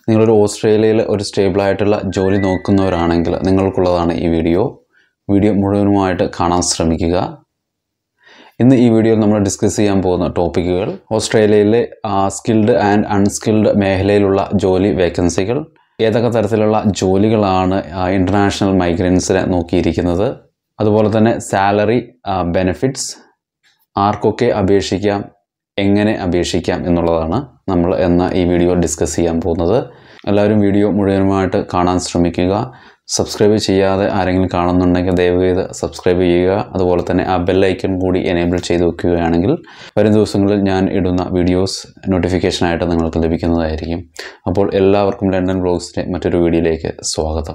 നിങ്ങളൊരു ഓസ്ട്രേലിയയിൽ ഒരു സ്റ്റേബിളായിട്ടുള്ള ജോലി നോക്കുന്നവരാണെങ്കിൽ നിങ്ങൾക്കുള്ളതാണ് ഈ വീഡിയോ വീഡിയോ മുഴുവനുമായിട്ട് കാണാൻ ശ്രമിക്കുക ഇന്ന് ഈ വീഡിയോയിൽ നമ്മൾ ഡിസ്കസ് ചെയ്യാൻ പോകുന്ന ടോപ്പിക്കുകൾ ഓസ്ട്രേലിയയിലെ സ്കിൽഡ് ആൻഡ് അൺസ്കിൽഡ് മേഖലയിലുള്ള ജോലി വേക്കൻസികൾ ഏതൊക്കെ തരത്തിലുള്ള ജോലികളാണ് ഇൻ്റർനാഷണൽ മൈഗ്രൻസിനെ നോക്കിയിരിക്കുന്നത് അതുപോലെ തന്നെ സാലറി ബെനിഫിറ്റ്സ് ആർക്കൊക്കെ അപേക്ഷിക്കാം എങ്ങനെ അപേക്ഷിക്കാം എന്നുള്ളതാണ് നമ്മൾ എന്ന ഈ വീഡിയോ ഡിസ്കസ് ചെയ്യാൻ പോകുന്നത് എല്ലാവരും വീഡിയോ മുഴുവനുമായിട്ട് കാണാൻ ശ്രമിക്കുക സബ്സ്ക്രൈബ് ചെയ്യാതെ ആരെങ്കിലും കാണുന്നുണ്ടെങ്കിൽ ദയവ് ചെയ്ത് സബ്സ്ക്രൈബ് ചെയ്യുക അതുപോലെ തന്നെ ആ ബെല്ലൈക്കൺ കൂടി എനേബിൾ ചെയ്ത് വെക്കുകയാണെങ്കിൽ വരും ദിവസങ്ങളിൽ ഞാൻ ഇടുന്ന വീഡിയോസ് നോട്ടിഫിക്കേഷനായിട്ട് നിങ്ങൾക്ക് ലഭിക്കുന്നതായിരിക്കും അപ്പോൾ എല്ലാവർക്കും ലണ്ടൻ ബ്ലോഗ്സിൻ്റെ മറ്റൊരു വീഡിയോയിലേക്ക് സ്വാഗതം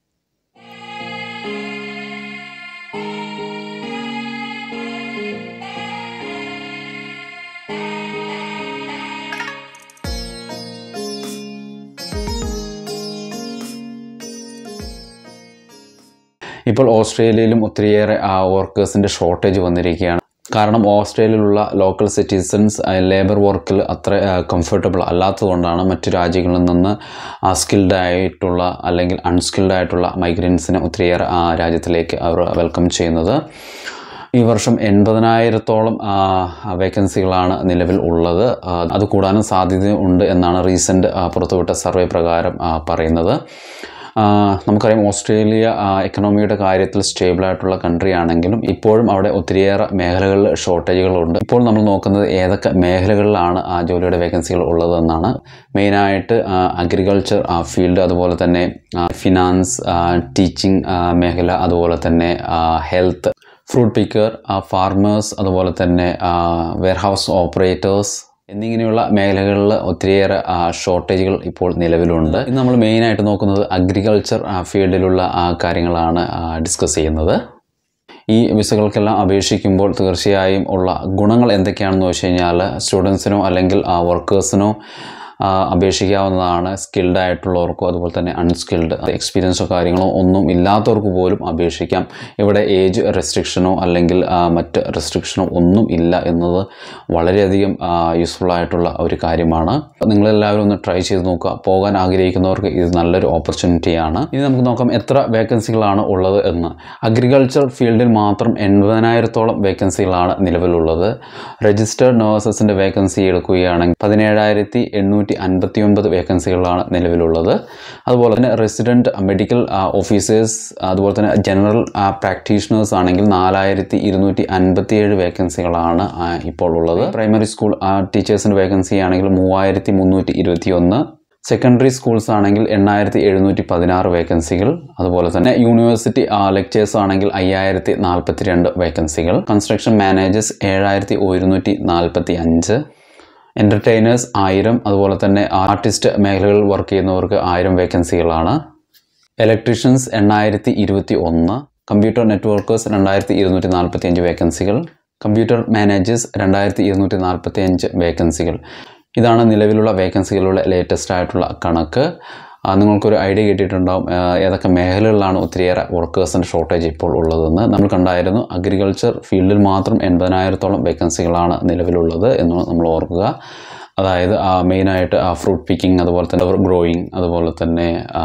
ഇപ്പോൾ ഓസ്ട്രേലിയയിലും ഒത്തിരിയേറെ വർക്കേഴ്സിൻ്റെ ഷോർട്ടേജ് വന്നിരിക്കുകയാണ് കാരണം ഓസ്ട്രേലിയയിലുള്ള ലോക്കൽ സിറ്റിസൺസ് ലേബർ വർക്കിൽ അത്ര കംഫർട്ടബിൾ അല്ലാത്തതുകൊണ്ടാണ് മറ്റു രാജ്യങ്ങളിൽ നിന്ന് സ്കിൽഡ് ആയിട്ടുള്ള അല്ലെങ്കിൽ അൺസ്കിൽഡ് ആയിട്ടുള്ള മൈഗ്രൻസിനെ ഒത്തിരിയേറെ ആ രാജ്യത്തിലേക്ക് അവർ വെൽക്കം ചെയ്യുന്നത് ഈ വർഷം എൺപതിനായിരത്തോളം വേക്കൻസികളാണ് നിലവിൽ ഉള്ളത് അത് കൂടാനും സാധ്യതയുണ്ട് എന്നാണ് റീസെൻ്റ് പുറത്തുവിട്ട സർവേ പ്രകാരം പറയുന്നത് നമുക്കറിയാം ഓസ്ട്രേലിയ എക്കണോമിയുടെ കാര്യത്തിൽ സ്റ്റേബിൾ ആയിട്ടുള്ള കൺട്രി ആണെങ്കിലും ഇപ്പോഴും അവിടെ ഒത്തിരിയേറെ മേഖലകളിൽ ഷോർട്ടേജുകളുണ്ട് ഇപ്പോൾ നമ്മൾ നോക്കുന്നത് ഏതൊക്കെ മേഖലകളിലാണ് ആ ജോലിയുടെ വേക്കൻസികൾ ഉള്ളതെന്നാണ് മെയിനായിട്ട് അഗ്രികൾച്ചർ ഫീൽഡ് അതുപോലെ തന്നെ ഫിനാൻസ് ടീച്ചിങ് മേഖല അതുപോലെ തന്നെ ഹെൽത്ത് ഫ്രൂട്ട് പിക്കർ ഫാർമേഴ്സ് അതുപോലെ തന്നെ വെയർഹൗസ് ഓപ്പറേറ്റേഴ്സ് എന്നിങ്ങനെയുള്ള മേഖലകളിൽ ഒത്തിരിയേറെ ഷോർട്ടേജുകൾ ഇപ്പോൾ നിലവിലുണ്ട് ഇന്ന് നമ്മൾ മെയിനായിട്ട് നോക്കുന്നത് അഗ്രികൾച്ചർ ഫീൽഡിലുള്ള കാര്യങ്ങളാണ് ഡിസ്കസ് ചെയ്യുന്നത് ഈ വിസകൾക്കെല്ലാം അപേക്ഷിക്കുമ്പോൾ തീർച്ചയായും ഉള്ള ഗുണങ്ങൾ എന്തൊക്കെയാണെന്ന് വെച്ച് കഴിഞ്ഞാൽ സ്റ്റുഡൻസിനോ അല്ലെങ്കിൽ വർക്കേഴ്സിനോ അപേക്ഷിക്കാവുന്നതാണ് സ്കിൽഡ് ആയിട്ടുള്ളവർക്കോ അതുപോലെ തന്നെ അൺസ്കിൽഡ് എക്സ്പീരിയൻസോ കാര്യങ്ങളോ ഒന്നും ഇല്ലാത്തവർക്ക് പോലും അപേക്ഷിക്കാം ഇവിടെ ഏജ് റെസ്ട്രിക്ഷനോ അല്ലെങ്കിൽ മറ്റ് റെസ്ട്രിക്ഷനോ ഒന്നും ഇല്ല എന്നത് വളരെയധികം യൂസ്ഫുൾ ആയിട്ടുള്ള ഒരു കാര്യമാണ് നിങ്ങളെല്ലാവരും ഒന്ന് ട്രൈ ചെയ്ത് നോക്കുക പോകാൻ ആഗ്രഹിക്കുന്നവർക്ക് ഇത് നല്ലൊരു ഓപ്പർച്യൂണിറ്റിയാണ് ഇനി നമുക്ക് നോക്കാം എത്ര വേക്കൻസികളാണ് ഉള്ളത് എന്ന് അഗ്രികൾച്ചർ ഫീൽഡിൽ മാത്രം എൺപതിനായിരത്തോളം വേക്കൻസികളാണ് നിലവിലുള്ളത് രജിസ്റ്റേർഡ് നേഴ്സസിൻ്റെ വേക്കൻസി എടുക്കുകയാണെങ്കിൽ പതിനേഴായിരത്തി എണ്ണൂറ്റി അൻപത്തി ഒൻപത് വേക്കൻസികളാണ് നിലവിലുള്ളത് അതുപോലെ തന്നെ റെസിഡൻറ്റ് മെഡിക്കൽ ഓഫീസേഴ്സ് അതുപോലെ തന്നെ ജനറൽ പ്രാക്ടീഷണേഴ്സ് ആണെങ്കിൽ നാലായിരത്തി ഇരുന്നൂറ്റി അൻപത്തി ഏഴ് വേക്കൻസികളാണ് ഇപ്പോൾ ഉള്ളത് പ്രൈമറി സ്കൂൾ ടീച്ചേഴ്സിൻ്റെ വേക്കൻസി ആണെങ്കിൽ മൂവായിരത്തി മുന്നൂറ്റി ഇരുപത്തി ഒന്ന് സെക്കൻഡറി സ്കൂൾസ് ആണെങ്കിൽ എണ്ണായിരത്തി എഴുന്നൂറ്റി പതിനാറ് വേക്കൻസികൾ അതുപോലെ തന്നെ യൂണിവേഴ്സിറ്റി ലെക്ചേഴ്സ് ആണെങ്കിൽ അയ്യായിരത്തി നാൽപ്പത്തി രണ്ട് വേക്കൻസികൾ കൺസ്ട്രക്ഷൻ മാനേജേഴ്സ് ഏഴായിരത്തി ഒരുന്നൂറ്റി നാൽപ്പത്തി അഞ്ച് എൻ്റർടൈനേഴ്സ് ആയിരം അതുപോലെ തന്നെ ആർട്ടിസ്റ്റ് മേഖലകളിൽ വർക്ക് ചെയ്യുന്നവർക്ക് ആയിരം വേക്കൻസികളാണ് ഇലക്ട്രീഷ്യൻസ് എണ്ണായിരത്തി ഇരുപത്തി ഒന്ന് കമ്പ്യൂട്ടർ നെറ്റ്വർക്കേഴ്സ് രണ്ടായിരത്തി ഇരുന്നൂറ്റി നാൽപ്പത്തി അഞ്ച് വേക്കൻസികൾ കമ്പ്യൂട്ടർ മാനേജേഴ്സ് രണ്ടായിരത്തി ഇരുന്നൂറ്റി നാൽപ്പത്തി അഞ്ച് വേക്കൻസികൾ ഇതാണ് നിലവിലുള്ള വേക്കൻസികളുടെ ലേറ്റസ്റ്റ് ആയിട്ടുള്ള കണക്ക് നിങ്ങൾക്കൊരു ഐഡിയ കിട്ടിയിട്ടുണ്ടാവും ഏതൊക്കെ മേഖലകളിലാണ് ഒത്തിരിയേറെ വർക്കേഴ്സിൻ്റെ ഷോർട്ടേജ് ഇപ്പോൾ ഉള്ളതെന്ന് നമ്മൾ കണ്ടായിരുന്നു അഗ്രികൾച്ചർ ഫീൽഡിൽ മാത്രം എൺപതിനായിരത്തോളം വേക്കൻസികളാണ് നിലവിലുള്ളത് എന്ന് നമ്മൾ ഓർക്കുക അതായത് മെയിനായിട്ട് ഫ്രൂട്ട് പിക്കിംഗ് അതുപോലെ തന്നെ ഗ്രോയിങ് അതുപോലെ തന്നെ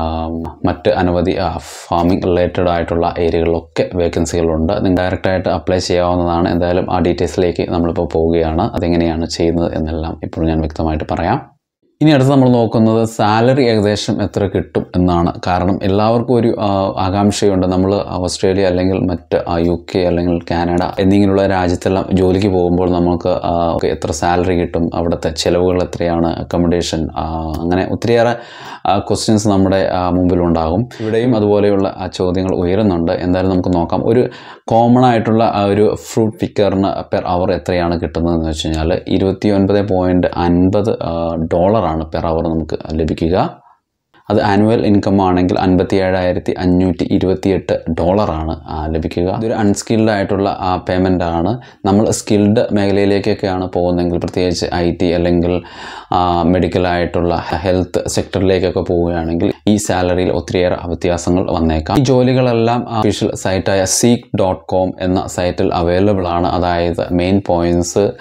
മറ്റ് അനവധി ഫാമിംഗ് റിലേറ്റഡ് ആയിട്ടുള്ള ഏരിയകളിലൊക്കെ വേക്കൻസികളുണ്ട് നിങ്ങൾക്ക് ഡയറക്റ്റായിട്ട് അപ്ലൈ ചെയ്യാവുന്നതാണ് എന്തായാലും ആ ഡീറ്റെയിൽസിലേക്ക് നമ്മളിപ്പോൾ പോവുകയാണ് അതെങ്ങനെയാണ് ചെയ്യുന്നത് എന്നെല്ലാം ഇപ്പോൾ ഞാൻ വ്യക്തമായിട്ട് പറയാം ഇനി അടുത്ത് നമ്മൾ നോക്കുന്നത് സാലറി ഏകദേശം എത്ര കിട്ടും എന്നാണ് കാരണം എല്ലാവർക്കും ഒരു ആകാംക്ഷയുണ്ട് നമ്മൾ ഓസ്ട്രേലിയ അല്ലെങ്കിൽ മറ്റ് യു കെ അല്ലെങ്കിൽ കാനഡ എന്നിങ്ങനെയുള്ള രാജ്യത്തെല്ലാം ജോലിക്ക് പോകുമ്പോൾ നമുക്ക് എത്ര സാലറി കിട്ടും അവിടുത്തെ ചിലവുകൾ എത്രയാണ് അക്കോമഡേഷൻ അങ്ങനെ ഒത്തിരിയേറെ ക്വസ്റ്റ്യൻസ് നമ്മുടെ മുമ്പിലുണ്ടാകും ഇവിടെയും അതുപോലെയുള്ള ചോദ്യങ്ങൾ ഉയരുന്നുണ്ട് എന്തായാലും നമുക്ക് നോക്കാം ഒരു കോമൺ ആയിട്ടുള്ള ഒരു ഫ്രൂട്ട് പിക്കറിന് പെർ അവർ എത്രയാണ് കിട്ടുന്നതെന്ന് വെച്ച് കഴിഞ്ഞാൽ ഇരുപത്തി ഒൻപത് പോയിൻറ്റ് അൻപത് ഡോളറാണ് പെർ അവർ നമുക്ക് ലഭിക്കുക അത് ആനുവൽ ഇൻകം ആണെങ്കിൽ അൻപത്തി ഏഴായിരത്തി അഞ്ഞൂറ്റി ഇരുപത്തിയെട്ട് ഡോളറാണ് ലഭിക്കുക ഇതൊരു അൺസ്കിൽഡ് ആയിട്ടുള്ള പേയ്മെൻ്റ് ആണ് നമ്മൾ സ്കിൽഡ് മേഖലയിലേക്കൊക്കെയാണ് പോകുന്നതെങ്കിൽ പ്രത്യേകിച്ച് ഐ ടി അല്ലെങ്കിൽ മെഡിക്കലായിട്ടുള്ള ഹെൽത്ത് സെക്ടറിലേക്കൊക്കെ പോവുകയാണെങ്കിൽ ഈ സാലറിയിൽ ഒത്തിരിയേറെ വ്യത്യാസങ്ങൾ വന്നേക്കാം ഈ ജോലികളെല്ലാം ഒഫീഷ്യൽ സൈറ്റായ സീക്ക് ഡോട്ട് കോം എന്ന സൈറ്റിൽ അവൈലബിൾ ആണ് അതായത് main points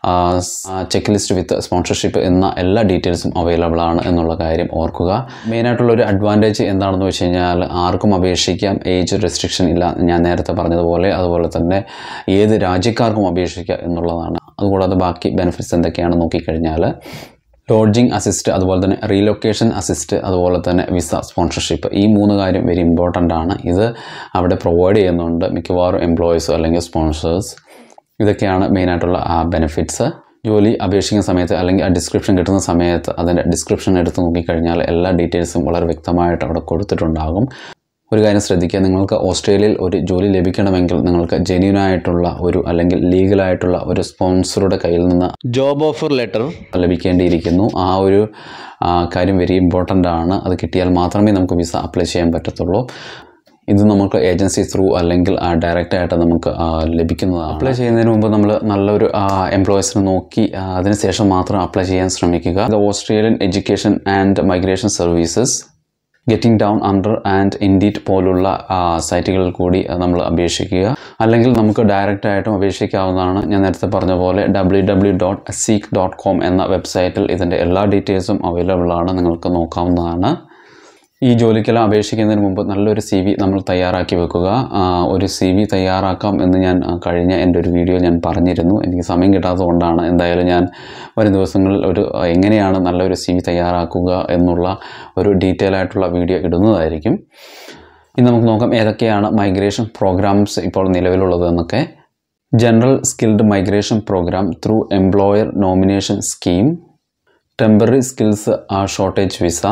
check list with sponsorship എന്ന എല്ലാ ഡീറ്റെയിൽസും അവൈലബിൾ ആണ് എന്നുള്ള കാര്യം ഓർക്കുക മെയിനായിട്ടുള്ള ഒരു അഡ്വാൻറ്റേജ് എന്താണെന്ന് വെച്ച് കഴിഞ്ഞാൽ ആർക്കും അപേക്ഷിക്കാം ഏജ് റെസ്ട്രിക്ഷൻ ഇല്ല ഞാൻ നേരത്തെ പറഞ്ഞതുപോലെ അതുപോലെ തന്നെ ഏത് രാജ്യക്കാർക്കും അപേക്ഷിക്കാം എന്നുള്ളതാണ് അതുകൂടാതെ ബാക്കി ബെനിഫിറ്റ്സ് എന്തൊക്കെയാണ് നോക്കിക്കഴിഞ്ഞാൽ ലോഡ്ജിങ് അസിസ്റ്റ് അതുപോലെ തന്നെ റീലൊക്കേഷൻ അസിസ്റ്റ് അതുപോലെ തന്നെ വിസ സ്പോൺസർഷിപ്പ് ഈ മൂന്ന് കാര്യം വെരി ഇമ്പോർട്ടൻ്റ് ആണ് ഇത് അവിടെ പ്രൊവൈഡ് ചെയ്യുന്നുണ്ട് മിക്കവാറും എംപ്ലോയീസ് അല്ലെങ്കിൽ സ്പോൺസേഴ്സ് ഇതൊക്കെയാണ് മെയിനായിട്ടുള്ള ബെനിഫിറ്റ്സ് ജോലി അപേക്ഷിക്കുന്ന സമയത്ത് അല്ലെങ്കിൽ ആ ഡിസ്ക്രിപ്ഷൻ കിട്ടുന്ന സമയത്ത് അതിൻ്റെ ഡിസ്ക്രിപ്ഷൻ എടുത്ത് നോക്കിക്കഴിഞ്ഞാൽ എല്ലാ ഡീറ്റെയിൽസും വളരെ വ്യക്തമായിട്ട് അവിടെ കൊടുത്തിട്ടുണ്ടാകും ഒരു കാര്യം ശ്രദ്ധിക്കുക നിങ്ങൾക്ക് ഓസ്ട്രേലിയയിൽ ഒരു ജോലി ലഭിക്കണമെങ്കിൽ നിങ്ങൾക്ക് ജെന്യൂൻ ആയിട്ടുള്ള ഒരു അല്ലെങ്കിൽ ലീഗലായിട്ടുള്ള ഒരു സ്പോൺസറുടെ കയ്യിൽ നിന്ന് ജോബ് ഓഫർ ലെറ്റർ ലഭിക്കേണ്ടിയിരിക്കുന്നു ആ ഒരു ആ, കാര്യം വെരി ഇമ്പോർട്ടൻ്റ് ആണ് അത് കിട്ടിയാൽ മാത്രമേ നമുക്ക് വിസ അപ്ലൈ ചെയ്യാൻ പറ്റത്തുള്ളൂ ഇത് നമുക്ക് ഏജൻസി ത്രൂ അല്ലെങ്കിൽ ഡയറക്റ്റ് ആയിട്ട് നമുക്ക് ആ, ലഭിക്കുന്നതാണ് അപ്ലൈ ചെയ്യുന്നതിന് മുമ്പ് നമ്മൾ നല്ലൊരു എംപ്ലോയീസിനെ നോക്കി ആ, അതിനുശേഷം മാത്രം അപ്ലൈ ചെയ്യാൻ ശ്രമിക്കുക ഇത് Australian education and migration services getting down under and Indeed പോലുള്ള ആ, സൈറ്റുകളിൽ കൂടി നമ്മൾ അപേക്ഷിക്കുക അല്ലെങ്കിൽ നമുക്ക് ഡയറക്റ്റ് ആയിട്ടും അപേക്ഷിക്കാവുന്നതാണ് ഞാൻ നേരത്തെ പറഞ്ഞ പോലെ W W dot Seek dot com എന്ന വെബ്സൈറ്റിൽ ഇതിൻ്റെ എല്ലാ ഡീറ്റെയിൽസും അവൈലബിൾ ആണ് നിങ്ങൾക്ക് നോക്കാവുന്നതാണ് ഈ ജോലിക്കെല്ലാം അപേക്ഷിക്കുന്നതിന് മുമ്പ് നല്ലൊരു സി വി നമ്മൾ തയ്യാറാക്കി വെക്കുക ആ, ഒരു സി വി തയ്യാറാക്കാം എന്ന് ഞാൻ ആ, കഴിഞ്ഞ എൻ്റെ ഒരു വീഡിയോ ഞാൻ പറഞ്ഞിരുന്നു എനിക്ക് സമയം കിട്ടാത്തത് കൊണ്ടാണ് എന്തായാലും ഞാൻ വരും ദിവസങ്ങളിൽ ഒരു ആ, എങ്ങനെയാണ് നല്ലൊരു സി വി തയ്യാറാക്കുക എന്നുള്ള ഒരു ഡീറ്റെയിൽ ആയിട്ടുള്ള വീഡിയോ ഇടുന്നതായിരിക്കും ഇനി നമുക്ക് നോക്കാം ഏതൊക്കെയാണ് മൈഗ്രേഷൻ പ്രോഗ്രാംസ് ഇപ്പോൾ നിലവിലുള്ളത് എന്നൊക്കെ general skilled migration program through employer nomination scheme temporary skills shortage visa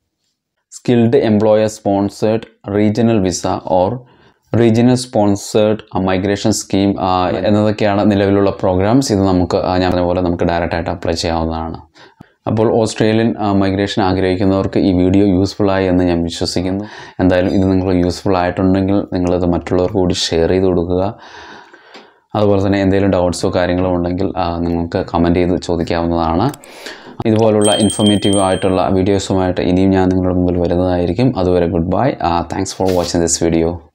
skilled employer sponsored regional visa or regional sponsored migration scheme എന്നതൊക്കെയാണ് നിലവിലുള്ള പ്രോഗ്രാംസ് ഇത് നമുക്ക് ആ, ഞാൻ പറഞ്ഞ പോലെ നമുക്ക് ഡയറക്റ്റ് ആയിട്ട് അപ്ലൈ ചെയ്യാവുന്നതാണ് അപ്പോൾ ഓസ്ട്രേലിയൻ മൈഗ്രേഷൻ ആഗ്രഹിക്കുന്നവർക്ക് ഈ വീഡിയോ യൂസ്ഫുൾ ആയി എന്ന് ഞാൻ വിശ്വസിക്കുന്നു എന്തായാലും ഇത് നിങ്ങൾ യൂസ്ഫുൾ ആയിട്ടുണ്ടെങ്കിൽ നിങ്ങളിത് മറ്റുള്ളവർക്ക് കൂടി ഷെയർ ചെയ്ത് കൊടുക്കുക അതുപോലെ തന്നെ എന്തെങ്കിലും ഡൗട്ട്സോ കാര്യങ്ങളോ ഉണ്ടെങ്കിൽ ആ, നിങ്ങൾക്ക് കമൻറ്റ് ചെയ്ത് ചോദിക്കാവുന്നതാണ് ഇതുപോലുള്ള ഇൻഫോർമേറ്റീവ് ആയിട്ടുള്ള വീഡിയോസുമായിട്ട് ഇനിയും ഞാൻ നിങ്ങളുടെ മുമ്പിൽ വരുന്നതായിരിക്കും അതുവരെ good bye thanks for watching this video